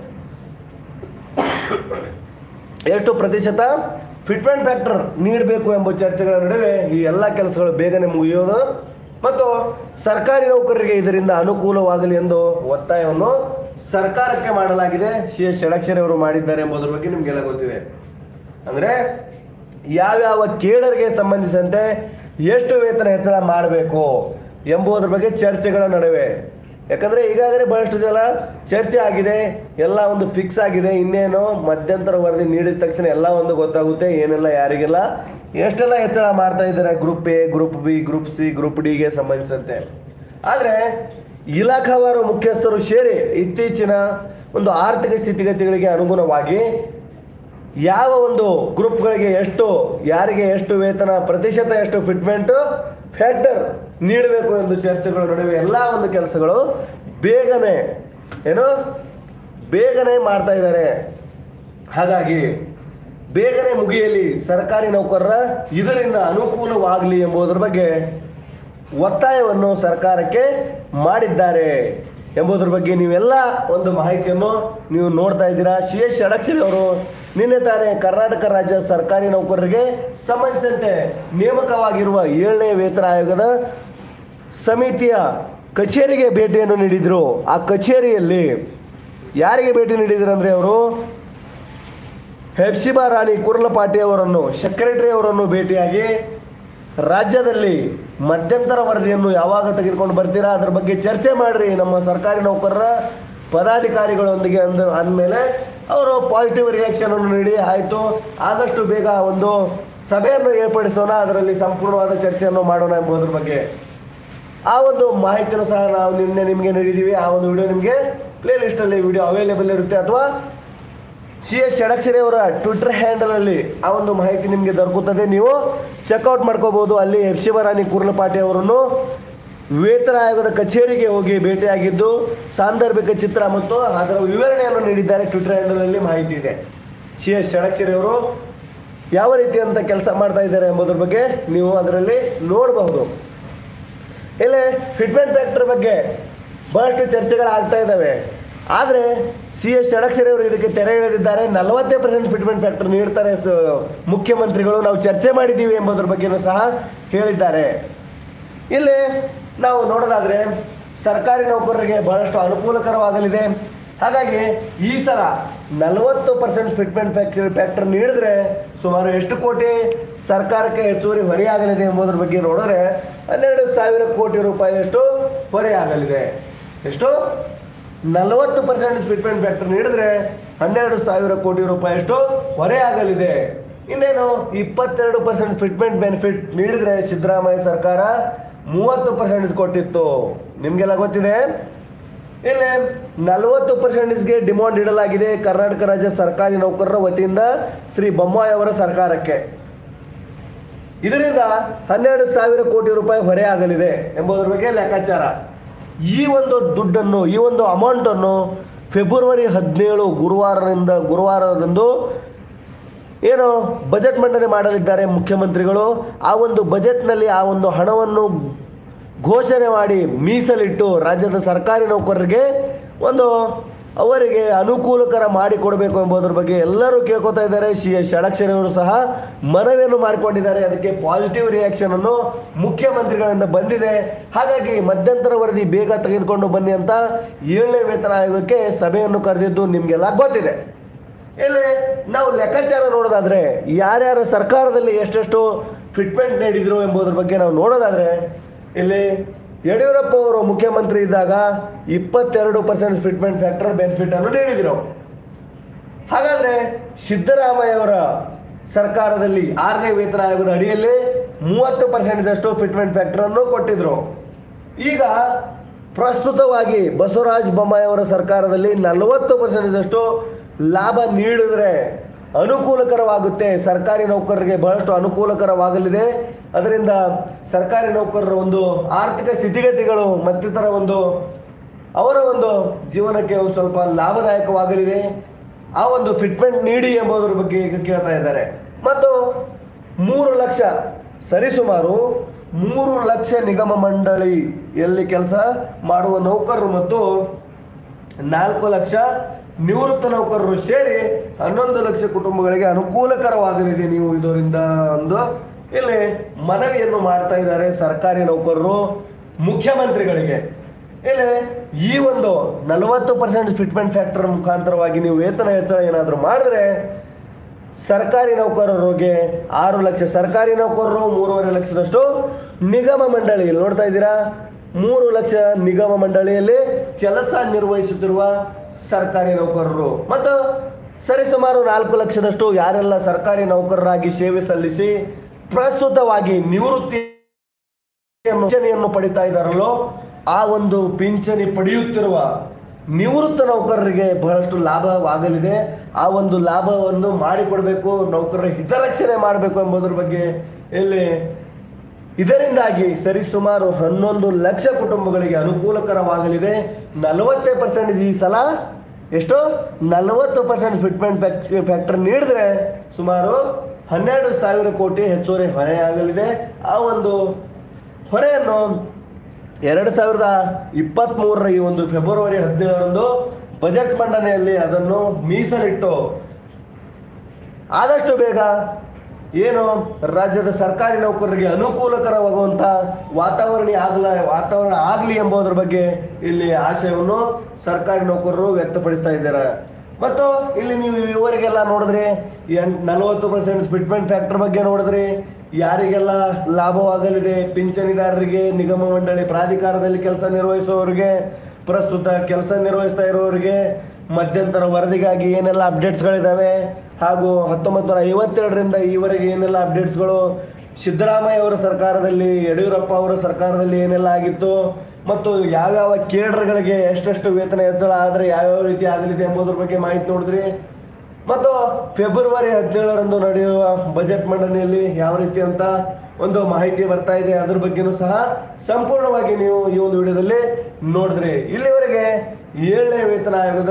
ಎಷ್ಟು ಪ್ರತಿಶತ ಫಿಟ್ಮೆಂಟ್ ಫ್ಯಾಕ್ಟರ್ ನೀಡಬೇಕು ಎಂಬ ಚರ್ಚೆಗಳ ನಡುವೆ ಈ ಎಲ್ಲ ಕೆಲಸಗಳು ಬೇಗನೆ ಮುಗಿಯೋದು ಮತ್ತು ಸರ್ಕಾರಿ ನೌಕರರಿಗೆ ಇದರಿಂದ ಅನುಕೂಲವಾಗಲಿ ಎಂದು ಒತ್ತಾಯವನ್ನು ಸರ್ಕಾರಕ್ಕೆ ಮಾಡಲಾಗಿದೆ ಸಿ ಎಸ್ ಷಡಕ್ಷರಿ ಅವರು ಮಾಡಿದ್ದಾರೆ ಎಂಬುದರ ಬಗ್ಗೆ ನಿಮಗೆಲ್ಲ ಗೊತ್ತಿದೆ ಅಂದ್ರೆ ಯಾವ್ಯಾವ ಕೇಡರ್ಗೆ ಸಂಬಂಧಿಸಿದಂತೆ ಎಷ್ಟು ವೇತನ ಹೆಚ್ಚಳ ಮಾಡಬೇಕು ಎಂಬುದರ ಬಗ್ಗೆ ಚರ್ಚೆಗಳ ನಡುವೆ ಯಾಕಂದ್ರೆ ಈಗಾಗಲೇ ಬಹಳಷ್ಟು ಜನ ಚರ್ಚೆ ಆಗಿದೆ ಎಲ್ಲ ಒಂದು ಫಿಕ್ಸ್ ಆಗಿದೆ ಇನ್ನೇನು ಮಧ್ಯಂತರ ವರದಿ ನೀಡಿದ ತಕ್ಷಣ ಎಲ್ಲ ಒಂದು ಗೊತ್ತಾಗುತ್ತೆ ಏನೆಲ್ಲ ಯಾರಿಗೆಲ್ಲ ಎಷ್ಟೆಲ್ಲ ಹೆಚ್ಚಳ ಮಾಡ್ತಾ ಇದ್ದಾರೆ group A group B group C group ಡಿಗೆ ಸಂಬಂಧಿಸಿದಂತೆ ಆದರೆ ಇಲಾಖಾವಾರು ಮುಖ್ಯಸ್ಥರು ಸೇರಿ ಇತ್ತೀಚಿನ ಒಂದು ಆರ್ಥಿಕ ಸ್ಥಿತಿಗತಿಗಳಿಗೆ ಅನುಗುಣವಾಗಿ ಯಾವ ಒಂದು ಗ್ರೂಪ್ಗಳಿಗೆ ಎಷ್ಟು ಯಾರಿಗೆ ಎಷ್ಟು ವೇತನ ಪ್ರತಿಶತ ಎಷ್ಟು ಫಿಟ್ಮೆಂಟ್ ಫ್ಯಾಕ್ಟರ್ ನೀಡಬೇಕು ಎಂದು ಚರ್ಚೆಗಳ ನಡುವೆ ಎಲ್ಲ ಒಂದು ಕೆಲಸಗಳು ಬೇಗನೆ ಏನು ಬೇಗನೆ ಮಾಡ್ತಾ ಇದ್ದಾರೆ ಹಾಗಾಗಿ ಬೇಗನೆ ಮುಗಿಯಲಿ ಸರ್ಕಾರಿ ನೌಕರರ ಇದರಿಂದ ಅನುಕೂಲವಾಗಲಿ ಎಂಬುದರ ಬಗ್ಗೆ ಒತ್ತಾಯವನ್ನು ಸರ್ಕಾರಕ್ಕೆ ಮಾಡಿದ್ದಾರೆ ಎಂಬುದರ ಬಗ್ಗೆ ನೀವೆಲ್ಲ ಒಂದು ಮಾಹಿತಿಯನ್ನು ನೀವು ನೋಡ್ತಾ ಇದ್ದೀರಾ ಸಿ ಎಸ್ ಷಡಕ್ಷರಿ ಅವರು ನಿನ್ನೆ ತಾನೇ ಕರ್ನಾಟಕ ರಾಜ್ಯ ಸರ್ಕಾರಿ ನೌಕರರಿಗೆ ಸಂಬಂಧಿಸಿದಂತೆ ನೇಮಕವಾಗಿರುವ ಏಳನೇ ವೇತನ ಆಯೋಗದ ಸಮಿತಿಯ ಕಚೇರಿಗೆ ಭೇಟಿಯನ್ನು ನೀಡಿದರು ಆ ಕಚೇರಿಯಲ್ಲಿ ಯಾರಿಗೆ ಭೇಟಿ ನೀಡಿದ್ರು ಅಂದರೆ ಅವರು ಹೆಪ್ಸಿಬಾ ರಾಣಿ ಕುರ್ಲಪಾಟಿ ಅವರನ್ನು ಸೆಕ್ರೆಟರಿ ಅವರನ್ನು ಭೇಟಿಯಾಗಿ ರಾಜ್ಯದಲ್ಲಿ ಮಧ್ಯಂತರ ವರದಿಯನ್ನು ಯಾವಾಗ ತೆಗೆದುಕೊಂಡು ಬರ್ತೀರಾ ಅದ್ರ ಬಗ್ಗೆ ಚರ್ಚೆ ಮಾಡ್ರಿ ನಮ್ಮ ಸರ್ಕಾರಿ ನೌಕರರ ಪದಾಧಿಕಾರಿಗಳೊಂದಿಗೆ ಅಂದ ಅಂದಮೇಲೆ ಅವರು ಪಾಸಿಟಿವ್ ರಿಯಾಕ್ಷನ್ ಅನ್ನು ನೀಡಿ ಆಯಿತು ಆದಷ್ಟು ಬೇಗ ಒಂದು ಸಭೆಯನ್ನು ಏರ್ಪಡಿಸೋಣ ಅದರಲ್ಲಿ ಸಂಪೂರ್ಣವಾದ ಚರ್ಚೆಯನ್ನು ಮಾಡೋಣ ಎಂಬುದರ ಬಗ್ಗೆ ಆ ಒಂದು ಮಾಹಿತಿನೂ ಸಹ ನಾವು ನಿನ್ನೆ ನಿಮಗೆ ನೀಡಿದ್ದೀವಿ ಆ ಒಂದು ವಿಡಿಯೋ ನಿಮಗೆ ಪ್ಲೇ ಲಿಸ್ಟಲ್ಲಿ ವಿಡಿಯೋ ಅವೈಲೇಬಲ್ ಇರುತ್ತೆ ಅಥವಾ ಸಿ ಎಸ್ ಷಡಕ್ಷರಿ ಅವರ ಟ್ವಿಟರ್ ಹ್ಯಾಂಡಲಲ್ಲಿ ಆ ಒಂದು ಮಾಹಿತಿ ನಿಮಗೆ ದೊರಕುತ್ತದೆ ನೀವು ಚೆಕ್ಔಟ್ ಮಾಡ್ಕೋಬಹುದು ಅಲ್ಲಿ ಎಫ್ ಶಿವರಾಣಿ ಕುರ್ಲಪಾಟಿ ಅವರನ್ನು ವೇತನ ಆಯೋಗದ ಕಚೇರಿಗೆ ಹೋಗಿ ಭೇಟಿಯಾಗಿದ್ದು ಸಾಂದರ್ಭಿಕ ಚಿತ್ರ ಮತ್ತು ಅದರ ವಿವರಣೆಯನ್ನು ನೀಡಿದ್ದಾರೆ ಟ್ವಿಟರ್ ಹ್ಯಾಂಡಲಲ್ಲಿ ಮಾಹಿತಿ ಇದೆ ಸಿ ಎಸ್ ಷಡಕ್ಷರಿ ಅವರು ಯಾವ ರೀತಿಯಂತ ಕೆಲಸ ಮಾಡ್ತಾ ಇದ್ದಾರೆ ಎಂಬುದರ ಬಗ್ಗೆ ನೀವು ಅದರಲ್ಲಿ ನೋಡಬಹುದು ಇಲ್ಲಿ ಫಿಟ್ಮೆಂಟ್ ಫ್ಯಾಕ್ಟರ್ ಬಗ್ಗೆ ಬಹಳಷ್ಟು ಚರ್ಚೆಗಳಾಗ್ತಾ ಇದ್ದಾವೆ ಆದರೆ ಸಿ ಎಸ್ ಷಡಕ್ಷರಿ ಅವರು ಇದಕ್ಕೆ ತೆರೆ ಎಳೆದಿದ್ದಾರೆ ನಲವತ್ತೇ ಪರ್ಸೆಂಟ್ ಫಿಟ್ಮೆಂಟ್ ಫ್ಯಾಕ್ಟರ್ ನೀಡ್ತಾರೆ ಸ- ಮುಖ್ಯಮಂತ್ರಿಗಳು ನಾವು ಚರ್ಚೆ ಮಾಡಿದ್ದೀವಿ ಎಂಬುದರ ಬಗ್ಗೆನೂ ಸಹ ಹೇಳಿದ್ದಾರೆ ಇಲ್ಲಿ ನಾವು ನೋಡೋದಾದ್ರೆ ಸರ್ಕಾರಿ ನೌಕರರಿಗೆ ಬಹಳಷ್ಟು ಅನುಕೂಲಕರವಾಗಲಿದೆ ಹಾಗಾಗಿ ಈ ಸಲ ನಲವತ್ತು ಪರ್ಸೆಂಟ್ ಫಿಟ್ಮೆಂಟ್ ಫ್ಯಾಕ್ಟರ್ ಫ್ಯಾಕ್ಟರ್ ನೀಡಿದ್ರೆ ಸುಮಾರು ಎಷ್ಟು ಕೋಟಿ ಸರ್ಕಾರಕ್ಕೆ ಹೆಚ್ಚುವರಿ ಹೊರೆಯಾಗಲಿದೆ ಎಂಬುದರ ಬಗ್ಗೆ ನೋಡಿದ್ರೆ ಹನ್ನೆರಡು ಸಾವಿರ ಕೋಟಿ ರೂಪಾಯಿಯಷ್ಟು ಹೊರೆಯಾಗಲಿದೆ ಎಷ್ಟು ನಲವತ್ತು ಪರ್ಸೆಂಟ್ ಫಿಟ್ಮೆಂಟ್ ಫ್ಯಾಕ್ಟರ್ ನೀಡಿದ್ರೆ ಹನ್ನೆರಡು ಸಾವಿರ ಕೋಟಿ ರೂಪಾಯಿಯಷ್ಟು ಹೊರೆಯಾಗಲಿದೆ ಇನ್ನೇನು ಇಪ್ಪತ್ತೆರಡು ಪರ್ಸೆಂಟ್ ಫಿಟ್ಮೆಂಟ್ ಬೆನಿಫಿಟ್ ನೀಡಿದ್ರೆ ಸಿದ್ದರಾಮಯ್ಯ ಸರ್ಕಾರ ಮೂವತ್ತು ಪರ್ಸೆಂಟ್ ಕೊಟ್ಟಿತ್ತು ನಿಮಗೆಲ್ಲ ಗೊತ್ತಿದೆ ಇಲ್ಲಿ ನಲವತ್ತು ಪರ್ಸೆಂಟೇಜ್ಗೆ ಡಿಮಾಂಡ್ ಇಡಲಾಗಿದೆ ಕರ್ನಾಟಕ ರಾಜ್ಯ ಸರ್ಕಾರಿ ನೌಕರರ ವತಿಯಿಂದ ಶ್ರೀ ಬೊಮ್ಮಾಯಿ ಅವರ ಸರ್ಕಾರಕ್ಕೆ ಇದರಿಂದ ಹನ್ನೆರಡು ಸಾವಿರ ಕೋಟಿ ರೂಪಾಯಿ ಹೊರೆ ಆಗಲಿದೆ ಎಂಬುದರ ಬಗ್ಗೆ ಲೆಕ್ಕಾಚಾರ ಈ ಒಂದು ದುಡ್ಡನ್ನು ಈ ಒಂದು ಅಮೌಂಟನ್ನು ಫೆಬ್ರವರಿ ಹದಿನೇಳು ಗುರುವಾರದಿಂದ ಗುರುವಾರದಂದು ಏನು ಬಜೆಟ್ ಮಂಡನೆ ಮಾಡಲಿದ್ದಾರೆ ಮುಖ್ಯಮಂತ್ರಿಗಳು ಆ ಒಂದು ಬಜೆಟ್ನಲ್ಲಿ ಆ ಒಂದು ಹಣವನ್ನು ಘೋಷಣೆ ಮಾಡಿ ಮೀಸಲಿಟ್ಟು ರಾಜ್ಯದ ಸರ್ಕಾರಿ ನೌಕರರಿಗೆ ಒಂದು ಅವರಿಗೆ ಅನುಕೂಲಕರ ಮಾಡಿಕೊಡಬೇಕು ಎಂಬುದರ ಬಗ್ಗೆ ಎಲ್ಲರೂ ಕೇಳ್ಕೊತಾ ಇದ್ದಾರೆ ಸಿ ಎಸ್ ಷಡಕ್ಷರಿ ಅವರು ಸಹ ಮನವಿಯನ್ನು ಮಾಡಿಕೊಂಡಿದ್ದಾರೆ ಅದಕ್ಕೆ ಪಾಸಿಟಿವ್ ರಿಯಾಕ್ಷನ್ ಅನ್ನು ಮುಖ್ಯಮಂತ್ರಿಗಳಿಂದ ಬಂದಿದೆ ಹಾಗಾಗಿ ಮಧ್ಯಂತರ ವರದಿ ಬೇಗ ತೆಗೆದುಕೊಂಡು ಬನ್ನಿ ಅಂತ ಏಳನೇ ವೇತನ ಆಯೋಗಕ್ಕೆ ಸಭೆಯನ್ನು ಕರೆದಿದ್ದು ನಿಮಗೆಲ್ಲ ಗೊತ್ತಿದೆ ಇಲ್ಲಿ ನಾವು ಲೆಕ್ಕಾಚಾರ ನೋಡೋದಾದ್ರೆ ಯಾರ್ಯಾರ ಸರ್ಕಾರದಲ್ಲಿ ಎಷ್ಟೆಷ್ಟು ಫಿಟ್ಮೆಂಟ್ ನೀಡಿದ್ರು ಎಂಬುದರ ಬಗ್ಗೆ ನಾವು ನೋಡೋದಾದ್ರೆ ಇಲ್ಲಿ ಯಡಿಯೂರಪ್ಪ ಅವರು ಮುಖ್ಯಮಂತ್ರಿ ಇದ್ದಾಗ ಇಪ್ಪತ್ತೆರಡು ಪರ್ಸೆಂಟ್ ಫಿಟ್ಮೆಂಟ್ ಫ್ಯಾಕ್ಟರ್ ಬೆನಿಫಿಟ್ ಅನ್ನು ನೀಡಿದ್ರು ಹಾಗಾದ್ರೆ ಸಿದ್ದರಾಮಯ್ಯ ಅವರ ಸರ್ಕಾರದಲ್ಲಿ ಆರನೇ ವೇತನ ಆಯೋಗದ ಅಡಿಯಲ್ಲಿ ಮೂವತ್ತು ಪರ್ಸೆಂಟ್ ಅಷ್ಟು ಫಿಟ್ಮೆಂಟ್ ಫ್ಯಾಕ್ಟರ್ ಅನ್ನು ಕೊಟ್ಟಿದ್ರು ಈಗ ಪ್ರಸ್ತುತವಾಗಿ ಬಸವರಾಜ ಬೊಮ್ಮಾಯಿ ಅವರ ಸರ್ಕಾರದಲ್ಲಿ ನಲವತ್ತು ಪರ್ಸೆಂಟ್ ಅಷ್ಟು ಲಾಭ ನೀಡಿದ್ರೆ ಅನುಕೂಲಕರವಾಗುತ್ತೆ ಸರ್ಕಾರಿ ನೌಕರರಿಗೆ ಬಹಳಷ್ಟು ಅನುಕೂಲಕರವಾಗಲಿದೆ ಅದರಿಂದ ಸರ್ಕಾರಿ ನೌಕರರ ಒಂದು ಆರ್ಥಿಕ ಸ್ಥಿತಿಗತಿಗಳು ಮತ್ತಿತರ ಒಂದು ಅವರ ಒಂದು ಜೀವನಕ್ಕೆ ಒಂದು ಸ್ವಲ್ಪ ಲಾಭದಾಯಕವಾಗಲಿದೆ ಆ ಒಂದು ಫಿಟ್ಮೆಂಟ್ ನೀಡಿ ಎಂಬುದರ ಬಗ್ಗೆ ಈಗ ಕೇಳ್ತಾ ಇದ್ದಾರೆ ಮತ್ತು ಮೂರು ಲಕ್ಷ ಸರಿಸುಮಾರು ಮೂರು ಲಕ್ಷ ನಿಗಮ ಮಂಡಳಿಯಲ್ಲಿ ಕೆಲಸ ಮಾಡುವ ನೌಕರರು ಮತ್ತು ನಾಲ್ಕು ಲಕ್ಷ ನಿವೃತ್ತ ನೌಕರರು ಸೇರಿ ಹನ್ನೊಂದು ಲಕ್ಷ ಕುಟುಂಬಗಳಿಗೆ ಅನುಕೂಲಕರವಾಗಲಿದೆ ನೀವು ಇದರಿಂದ ಒಂದು ಇಲ್ಲಿ ಮನವಿಯನ್ನು ಮಾಡ್ತಾ ಇದ್ದಾರೆ ಸರ್ಕಾರಿ ನೌಕರರು ಮುಖ್ಯಮಂತ್ರಿಗಳಿಗೆ ಇಲ್ಲಿ ಈ ಒಂದು ನಲವತ್ತು ಪರ್ಸೆಂಟ್ ಫಿಟ್ಮೆಂಟ್ ಫ್ಯಾಕ್ಟರ್ ಮುಖಾಂತರವಾಗಿ ನೀವು ವೇತನ ಹೆಚ್ಚಳ ಏನಾದರೂ ಮಾಡಿದ್ರೆ ಸರ್ಕಾರಿ ನೌಕರರಿಗೆ ಆರು ಲಕ್ಷ ಸರ್ಕಾರಿ ನೌಕರರು ಮೂರುವರೆ ಲಕ್ಷದಷ್ಟು ನಿಗಮ ಮಂಡಳಿ ಇಲ್ಲಿ ನೋಡ್ತಾ ಇದ್ದೀರಾ ಮೂರು ಲಕ್ಷ ನಿಗಮ ಮಂಡಳಿಯಲ್ಲಿ ಕೆಲಸ ನಿರ್ವಹಿಸುತ್ತಿರುವ ಸರ್ಕಾರಿ ನೌಕರರು ಮತ್ತು ಸರಿಸುಮಾರು ನಾಲ್ಕು ಲಕ್ಷದಷ್ಟು ಯಾರೆಲ್ಲ ಸರ್ಕಾರಿ ನೌಕರರಾಗಿ ಸೇವೆ ಸಲ್ಲಿಸಿ ಪ್ರಸ್ತುತವಾಗಿ ನಿವೃತ್ತಿ ಪಿಂಚಣಿಯನ್ನು ಪಡಿತಾ ಇದ್ದಾರಲ್ಲೋ ಆ ಒಂದು ಪಿಂಚಣಿ ಪಡೆಯುತ್ತಿರುವ ನಿವೃತ್ತ ನೌಕರರಿಗೆ ಬಹಳಷ್ಟು ಲಾಭವಾಗಲಿದೆ ಆ ಒಂದು ಲಾಭವನ್ನು ಮಾಡಿಕೊಡಬೇಕು ನೌಕರರ ಹಿತರಕ್ಷಣೆ ಮಾಡಬೇಕು ಎಂಬುದರ ಬಗ್ಗೆ ಇಲ್ಲಿ ಇದರಿಂದಾಗಿ ಸರಿಸುಮಾರು ಹನ್ನೊಂದು ಲಕ್ಷ ಕುಟುಂಬಗಳಿಗೆ ಅನುಕೂಲಕರವಾಗಲಿದೆ ನಲವತ್ತೇ ಪರ್ಸೆಂಟೇಜ್ ಈ ಸಲ ಎಷ್ಟು ನಲವತ್ತು ಪರ್ಸೆಂಟ್ ಫಿಟ್ಮೆಂಟ್ ಫ್ಯಾಕ್ಟರ್ ನೀಡಿದ್ರೆ ಸುಮಾರು ಹನ್ನೆರಡು ಸಾವಿರ ಕೋಟಿ ಹೆಚ್ಚುವರಿ ಹೊರೆಯಾಗಲಿದೆ ಆ ಒಂದು ಹೊರೆಯನ್ನು ಎರಡು ಸಾವಿರದ ಇಪ್ಪತ್ತ್ಮೂರರ ಈ ಒಂದು ಫೆಬ್ರವರಿ ಹದಿನೇಳರಂದು ಬಜೆಟ್ ಮಂಡನೆಯಲ್ಲಿ ಅದನ್ನು ಮೀಸಲಿಟ್ಟು ಆದಷ್ಟು ಬೇಗ ಏನು ರಾಜ್ಯದ ಸರ್ಕಾರಿ ನೌಕರರಿಗೆ ಅನುಕೂಲಕರವಾಗುವಂಥ ವಾತಾವರಣ ಆಗಲ ವಾತಾವರಣ ಆಗಲಿ ಎಂಬುದರ ಬಗ್ಗೆ ಇಲ್ಲಿ ಆಶಯವನ್ನು ಸರ್ಕಾರಿ ನೌಕರರು ವ್ಯಕ್ತಪಡಿಸ್ತಾ ಇದ್ದಾರೆ ಮತ್ತು ಇಲ್ಲಿ ನೀವು ಇವರಿಗೆಲ್ಲ ನೋಡಿದ್ರೆ ಎಂಟ್ ನಲವತ್ತು ಪರ್ಸೆಂಟ್ ಫಿಟ್ಮೆಂಟ್ ಫ್ಯಾಕ್ಟರ್ ಬಗ್ಗೆ ನೋಡಿದ್ರೆ ಯಾರಿಗೆಲ್ಲ ಲಾಭವಾಗಲಿದೆ ಪಿಂಚಣಿದಾರರಿಗೆ ನಿಗಮ ಮಂಡಳಿ ಪ್ರಾಧಿಕಾರದಲ್ಲಿ ಕೆಲಸ ನಿರ್ವಹಿಸುವವರಿಗೆ ಪ್ರಸ್ತುತ ಕೆಲಸ ನಿರ್ವಹಿಸ್ತಾ ಇರೋರಿಗೆ ಮಧ್ಯಂತರ ವರದಿಗಾಗಿ ಏನೆಲ್ಲ ಅಪ್ಡೇಟ್ಸ್ಗಳಿದ್ದಾವೆ ಹಾಗೂ ಹತ್ತೊಂಬತ್ತು ನೂರ ಐವತ್ತೆರಡರಿಂದ ಈವರೆಗೆ ಏನೆಲ್ಲ ಅಪ್ಡೇಟ್ಸ್ಗಳು ಸಿದ್ದರಾಮಯ್ಯ ಅವರ ಸರ್ಕಾರದಲ್ಲಿ ಯಡಿಯೂರಪ್ಪ ಅವರ ಸರ್ಕಾರದಲ್ಲಿ ಏನೆಲ್ಲ ಆಗಿತ್ತು ಮತ್ತು ಯಾವ್ಯಾವ ಕೇಡರ್ಗಳಿಗೆ ಎಷ್ಟೆಷ್ಟು ವೇತನ ಹೆಚ್ಚಳ ಆದರೆ ಯಾವ್ಯಾವ ರೀತಿ ಆಗಲಿದೆ ಎಂಬುದರ ಬಗ್ಗೆ ಮಾಹಿತಿ ನೋಡಿದ್ರಿ ಮತ್ತು ಫೆಬ್ರವರಿ ಹದಿನೇಳರಂದು ನಡೆಯುವ ಬಜೆಟ್ ಮಂಡನೆಯಲ್ಲಿ ಯಾವ ರೀತಿ ಅಂತ ಒಂದು ಮಾಹಿತಿ ಬರ್ತಾ ಇದೆ ಅದ್ರ ಬಗ್ಗೆನೂ ಸಹ ಸಂಪೂರ್ಣವಾಗಿ ನೀವು ಈ ಒಂದು ವಿಡಿಯೋದಲ್ಲಿ ನೋಡಿದ್ರಿ ಇಲ್ಲಿವರೆಗೆ ಏಳನೇ ವೇತನ ಆಯೋಗದ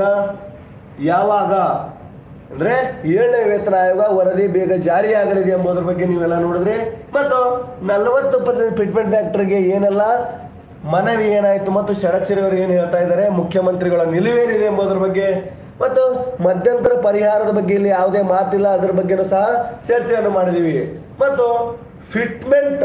ಯಾವಾಗ ಅಂದ್ರೆ ಏಳನೇ ವೇತನ ಆಯೋಗ ವರದಿ ಬೇಗ ಜಾರಿಯಾಗಲಿದೆ ಎಂಬುದರ ಬಗ್ಗೆ ನೀವೆಲ್ಲ ನೋಡಿದ್ರಿ ಮತ್ತು ನಲವತ್ತು ಪರ್ಸೆಂಟ್ ಫಿಟ್ಮೆಂಟ್ ಫ್ಯಾಕ್ಟರ್ಗೆ ಏನೆಲ್ಲ ಮನವಿ ಏನಾಯಿತು ಮತ್ತು ಷಡಕ್ಷರಿ ಅವರು ಏನು ಹೇಳ್ತಾ ಇದ್ದಾರೆ ಮುಖ್ಯಮಂತ್ರಿಗಳ ನಿಲುವೇನಿದೆ ಎಂಬುದರ ಬಗ್ಗೆ ಮತ್ತು ಮಧ್ಯಂತರ ಪರಿಹಾರದ ಬಗ್ಗೆ ಇಲ್ಲಿ ಯಾವುದೇ ಮಾತಿಲ್ಲ ಅದರ ಬಗ್ಗೆನೂ ಸಹ ಚರ್ಚೆಯನ್ನು ಮಾಡಿದೀವಿ ಮತ್ತು ಫಿಟ್ಮೆಂಟ್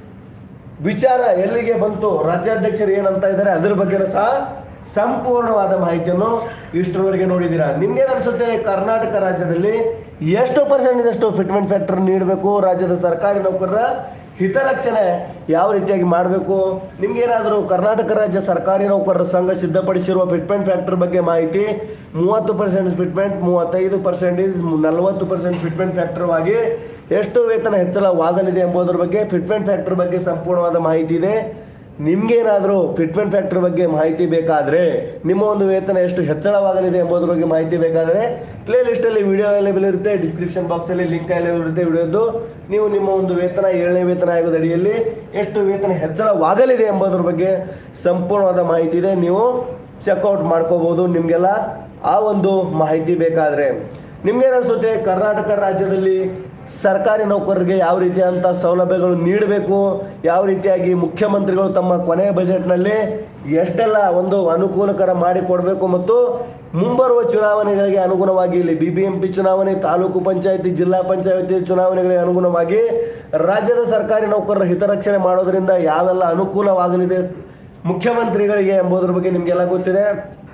ವಿಚಾರ ಎಲ್ಲಿಗೆ ಬಂತು ರಾಜ್ಯಾಧ್ಯಕ್ಷರು ಏನಂತ ಇದ್ದಾರೆ ಅದ್ರ ಬಗ್ಗೆನೂ ಸಹ ಸಂಪೂರ್ಣವಾದ ಮಾಹಿತಿಯನ್ನು ಇಷ್ಟರವರೆಗೆ ನೋಡಿದ್ದೀರಾ ನಿಮ್ಗೇನು ಅನಿಸುತ್ತೆ ಕರ್ನಾಟಕ ರಾಜ್ಯದಲ್ಲಿ ಎಷ್ಟು ಪರ್ಸೆಂಟೇಜ್ ಅಷ್ಟು ಫಿಟ್ಮೆಂಟ್ ಫ್ಯಾಕ್ಟರ್ ನೀಡಬೇಕು ರಾಜ್ಯದ ಸರ್ಕಾರಿ ನೌಕರರ ಹಿತರಕ್ಷಣೆ ಯಾವ ರೀತಿಯಾಗಿ ಮಾಡಬೇಕು ನಿಮ್ಗೇನಾದರೂ ಕರ್ನಾಟಕ ರಾಜ್ಯ ಸರ್ಕಾರಿ ನೌಕರರ ಸಂಘ ಸಿದ್ಧಪಡಿಸಿರುವ ಫಿಟ್ಮೆಂಟ್ ಫ್ಯಾಕ್ಟರ್ ಬಗ್ಗೆ ಮಾಹಿತಿ ಮೂವತ್ತು ಪರ್ಸೆಂಟ್ ಫಿಟ್ಮೆಂಟ್ ಮೂವತ್ತೈದು ಪರ್ಸೆಂಟೇಜ್ ನಲವತ್ತು ಪರ್ಸೆಂಟ್ ಫಿಟ್ಮೆಂಟ್ ಫ್ಯಾಕ್ಟರ್ವಾಗಿ ಎಷ್ಟು ವೇತನ ಹೆಚ್ಚಳವಾಗಲಿದೆ ಎಂಬುದರ ಬಗ್ಗೆ ಫಿಟ್ಮೆಂಟ್ ಫ್ಯಾಕ್ಟರ್ ಬಗ್ಗೆ ಸಂಪೂರ್ಣವಾದ ಮಾಹಿತಿ ಇದೆ ನಿಮ್ಗೇನಾದರೂ ಫಿಟ್ಮೆಂಟ್ ಫ್ಯಾಕ್ಟರ್ ಬಗ್ಗೆ ಮಾಹಿತಿ ಬೇಕಾದರೆ ನಿಮ್ಮ ಒಂದು ವೇತನ ಎಷ್ಟು ಹೆಚ್ಚಳವಾಗಲಿದೆ ಎಂಬುದರ ಬಗ್ಗೆ ಮಾಹಿತಿ ಬೇಕಾದರೆ ಪ್ಲೇ ಲಿಸ್ಟಲ್ಲಿ ವಿಡಿಯೋ ಅವೈಲೇಬಲ್ ಇರುತ್ತೆ ಡಿಸ್ಕ್ರಿಪ್ಷನ್ ಬಾಕ್ಸಲ್ಲಿ ಲಿಂಕ್ ಅವೈಲೇಬಲ್ ಇರುತ್ತೆ ವಿಡಿಯೋದು ನೀವು ನಿಮ್ಮ ಒಂದು ವೇತನ ಏಳನೇ ವೇತನ ಆಯೋಗದ ಅಡಿಯಲ್ಲಿ ಎಷ್ಟು ವೇತನ ಹೆಚ್ಚಳವಾಗಲಿದೆ ಎಂಬುದರ ಬಗ್ಗೆ ಸಂಪೂರ್ಣವಾದ ಮಾಹಿತಿ ಇದೆ ನೀವು ಚೆಕ್ಔಟ್ ಮಾಡ್ಕೋಬಹುದು ನಿಮಗೆಲ್ಲ ಆ ಒಂದು ಮಾಹಿತಿ ಬೇಕಾದರೆ ನಿಮ್ಗೇನಿಸುತ್ತೆ ಕರ್ನಾಟಕ ರಾಜ್ಯದಲ್ಲಿ ಸರ್ಕಾರಿ ನೌಕರರಿಗೆ ಯಾವ ರೀತಿಯಾದಂಥ ಸೌಲಭ್ಯಗಳು ನೀಡಬೇಕು ಯಾವ ರೀತಿಯಾಗಿ ಮುಖ್ಯಮಂತ್ರಿಗಳು ತಮ್ಮ ಕೊನೆಯ ಬಜೆಟ್ನಲ್ಲಿ ಎಷ್ಟೆಲ್ಲ ಒಂದು ಅನುಕೂಲಕರ ಮಾಡಿಕೊಡಬೇಕು ಮತ್ತು ಮುಂಬರುವ ಚುನಾವಣೆಗಳಿಗೆ ಅನುಗುಣವಾಗಿ ಇಲ್ಲಿ ಬಿ ಬಿ ಎಂ ಪಿ ಚುನಾವಣೆ ತಾಲೂಕು ಪಂಚಾಯತಿ ಜಿಲ್ಲಾ ಪಂಚಾಯತಿ ಚುನಾವಣೆಗಳಿಗೆ ಅನುಗುಣವಾಗಿ ರಾಜ್ಯದ ಸರ್ಕಾರಿ ನೌಕರರ ಹಿತರಕ್ಷಣೆ ಮಾಡೋದ್ರಿಂದ ಯಾವೆಲ್ಲ ಅನುಕೂಲವಾಗಲಿದೆ ಮುಖ್ಯಮಂತ್ರಿಗಳಿಗೆ ಎಂಬುದರ ಬಗ್ಗೆ ನಿಮಗೆಲ್ಲ ಗೊತ್ತಿದೆ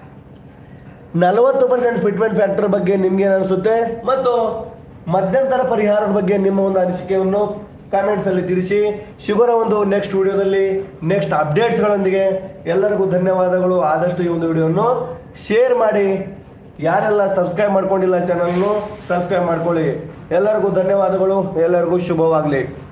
ನಲವತ್ತು ಪರ್ಸೆಂಟ್ ಫಿಟ್ಮೆಂಟ್ ಫ್ಯಾಕ್ಟರ್ ಬಗ್ಗೆ ನಿಮ್ಗೆ ಏನು ಅನಿಸುತ್ತೆ ಮತ್ತು ಮಧ್ಯಂತರ ಪರಿಹಾರದ ಬಗ್ಗೆ ನಿಮ್ಮ ಒಂದು ಅನಿಸಿಕೆಯನ್ನು ಕಾಮೆಂಟ್ಸ್ ಅಲ್ಲಿ ತಿಳಿಸಿ ಸಿಗೋಣ ಒಂದು ನೆಕ್ಸ್ಟ್ ವಿಡಿಯೋದಲ್ಲಿ ನೆಕ್ಸ್ಟ್ ಅಪ್ಡೇಟ್ಸ್ಗಳೊಂದಿಗೆ ಎಲ್ಲರಿಗೂ ಧನ್ಯವಾದಗಳು ಆದಷ್ಟು ಈ ಒಂದು ವಿಡಿಯೋವನ್ನು ಶೇರ್ ಮಾಡಿ ಯಾರೆಲ್ಲ ಸಬ್ಸ್ಕ್ರೈಬ್ ಮಾಡ್ಕೊಂಡಿಲ್ಲ ಚಾನಲ್ನು ಸಬ್ಸ್ಕ್ರೈಬ್ ಮಾಡ್ಕೊಳ್ಳಿ ಎಲ್ಲರಿಗೂ ಧನ್ಯವಾದಗಳು ಎಲ್ಲರಿಗೂ ಶುಭವಾಗಲಿ